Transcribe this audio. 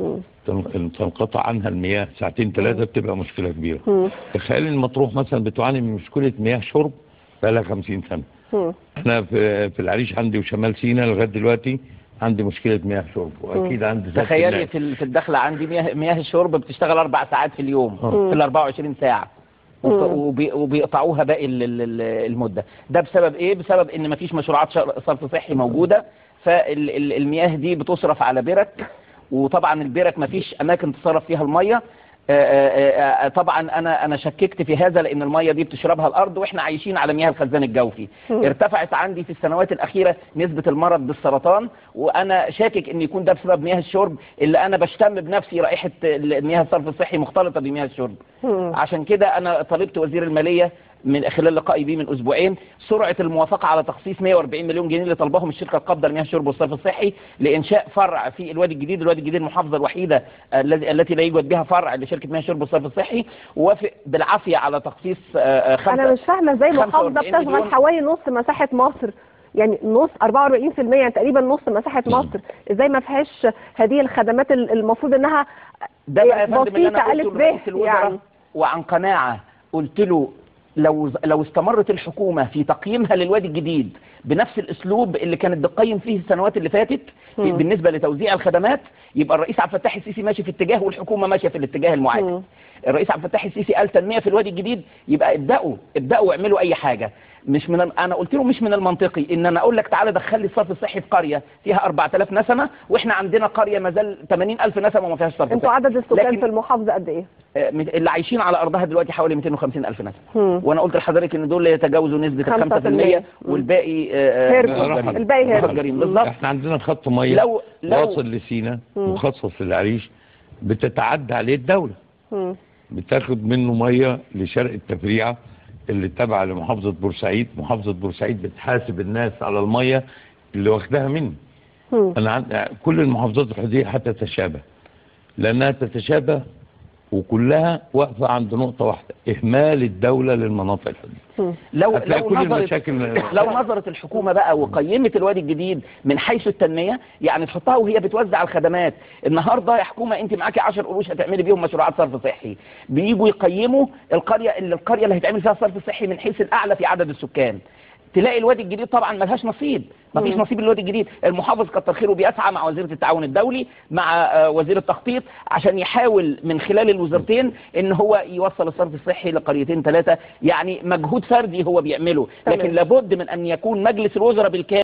مم. تن- تنقطع عنها المياه ساعتين ثلاثة بتبقى مشكلة كبيرة مم. تخيل ان مطروح مثلا بتعاني من مشكلة مياه شرب بقالها 50 سنة مم. انا في في العريش عندي وشمال سيناء لغاية دلوقتي عندي مشكلة مياه شرب واكيد عندي سد تخيلي الناس. في ال- في الدخله عندي مياه مياه الشرب بتشتغل اربع ساعات في اليوم مم. في ال 24 ساعه وف- مم. وبي- وبيقطعوها باقي ال- ال- ال- المده ده بسبب ايه بسبب ان مفيش مشروعات شر- صرف صحي موجوده فالمياه دي بتصرف على برك وطبعا البرك مفيش اماكن تصرف فيها الميه آه، آه، آه، طبعا انا انا شككت في هذا لان الميه دي بتشربها الارض واحنا عايشين على مياه الخزان الجوفي مم. ارتفعت عندي في السنوات الاخيره نسبه المرض بالسرطان وانا شاكك ان يكون ده بسبب مياه الشرب اللي انا بشتم بنفسي رائحه مياه الصرف الصحي مختلطه بمياه الشرب مم. عشان كده انا طالبت وزير الماليه من خلال لقائي بيه من اسبوعين سرعه الموافقه على تخصيص 140 مليون جنيه اللي طلبهم الشركه القابضه لمياه الشرب والصرف الصحي لانشاء فرع في الوادي الجديد، الوادي الجديد المحافظه الوحيده الذي التي لا يوجد بها فرع لشركه مياه الشرب والصرف الصحي ووافق بالعافيه على تخصيص آه، آه، خمسة انا مش فاهمه ازاي محافظه 45 بتشغل مليون. حوالي نص مساحه مصر يعني نص 44% يعني تقريبا نص مساحه مم. مصر ازاي ما فيهاش هذه الخدمات ال- المفروض انها ده بقى يا فندم اللي انا بسيطه قلته الف لرئيس ب الوزراء يعني وعن قناعه قلت له لو لو استمرت الحكومه في تقييمها للوادي الجديد بنفس الاسلوب اللي كانت بتقيم فيه السنوات اللي فاتت في- مم. بالنسبه لتوزيع الخدمات يبقى الرئيس عبد الفتاح السيسي ماشي في اتجاه والحكومه ماشيه في الاتجاه المعاكس مم. الرئيس عبد الفتاح السيسي قال تنميه في الوادي الجديد يبقى ابداوا ابداوا واعملوا اي حاجه مش من انا قلت له مش من المنطقي ان انا اقول لك تعالى دخل لي الصرف الصحي في قريه فيها 4000 نسمه واحنا عندنا قريه ما زال 80000 نسمه وما فيهاش صرف انتوا صحي عدد السكان لكن- في المحافظه قد ايه؟ آه، اللي عايشين على ارضها دلوقتي حوالي 250 الف نسمه مم. وانا قلت لحضرتك ان دول لا يتجاوزوا نسبه ال 5% 5% والباقي آه، آه، هرب. مهجرين. الباقي هرب. مهجرين بالظبط احنا عندنا خط ميه لو لو واصل لسينا مم. مخصص للعريش بتتعدى عليه الدولة مم. بتاخد منه ميه لشرق التفريعة اللي تابعة لمحافظة بورسعيد محافظة بورسعيد بتحاسب الناس على الميه اللي واخداها مني مم. انا عن... كل المحافظات الحدودية هتتشابه لانها تتشابه وكلها واقفة عند نقطة واحدة اهمال الدولة للمناطق الحدودية مم. لو هتلاقي لو كل نظرت المشاكل لو نظرت الحكومه بقى وقيمت الوادي الجديد من حيث التنميه يعني تحطها وهي بتوزع الخدمات النهارده يا حكومه انت معاكي 10 قروش هتعملي بيهم مشروعات صرف صحي بييجوا يقيموا القريه اللي القريه اللي هيتعمل فيها الصرف الصحي من حيث الاعلى في عدد السكان تلاقي الوادي الجديد طبعا ملهاش نصيب مفيش مم. نصيب للوادي الجديد المحافظ كتر خيره بيسعى مع وزيره التعاون الدولي مع آه، وزير التخطيط عشان يحاول من خلال الوزارتين ان هو يوصل الصرف الصحي لقريتين ثلاثه يعني مجهود فردي هو بيعمله لكن تمام. لابد من ان يكون مجلس الوزراء بالكامل